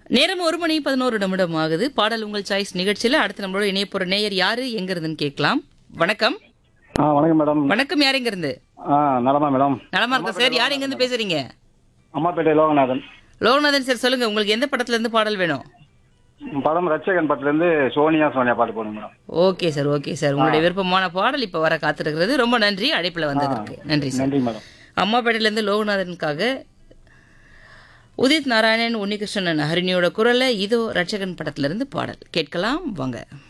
நேரம் ஒரு மணி பதினோரு நிமிடம் ஆகுது பாடல் உங்கள் சாய்ஸ் நிகழ்ச்சியில அடுத்து நம்மளோட இணைய போற நேயர் யாரு எங்க இருந்துன்னு கேட்கலாம் வணக்கம் ஆ வணக்கம் மேடம் வணக்கம் யார் எங்க இருந்து ஆ நலமா மேடம் நலமா இருக்கா சார் யார் எங்க இருந்து பேசுறீங்க அம்மாப்பேட்டை லோகநாதன் லோகநாதன் சார் சொல்லுங்க உங்களுக்கு எந்த படத்துல இருந்து பாடல் வேணும் படம் ரட்சகன் படத்துலேருந்து சோனியா சோனியா பாட்டு போடுங்க madam okay sir okay sir உங்களுடைய விருப்பமான பாடல் இப்ப வர காத்திருக்கிறது ரொம்ப நன்றி அழைப்புல வந்ததற்கு நன்றி சார் நன்றி மேடம் அம்மாப்பேட்டையிலேருந்து லோகநாதனுக்காக உதித் நாராயணன் உன்னிகிருஷ்ணன் ஹரிணியோட குரல்ல இதோ ரட்சகன் படத்துல இருந்து பாடல் கேட்கலாம் வாங்க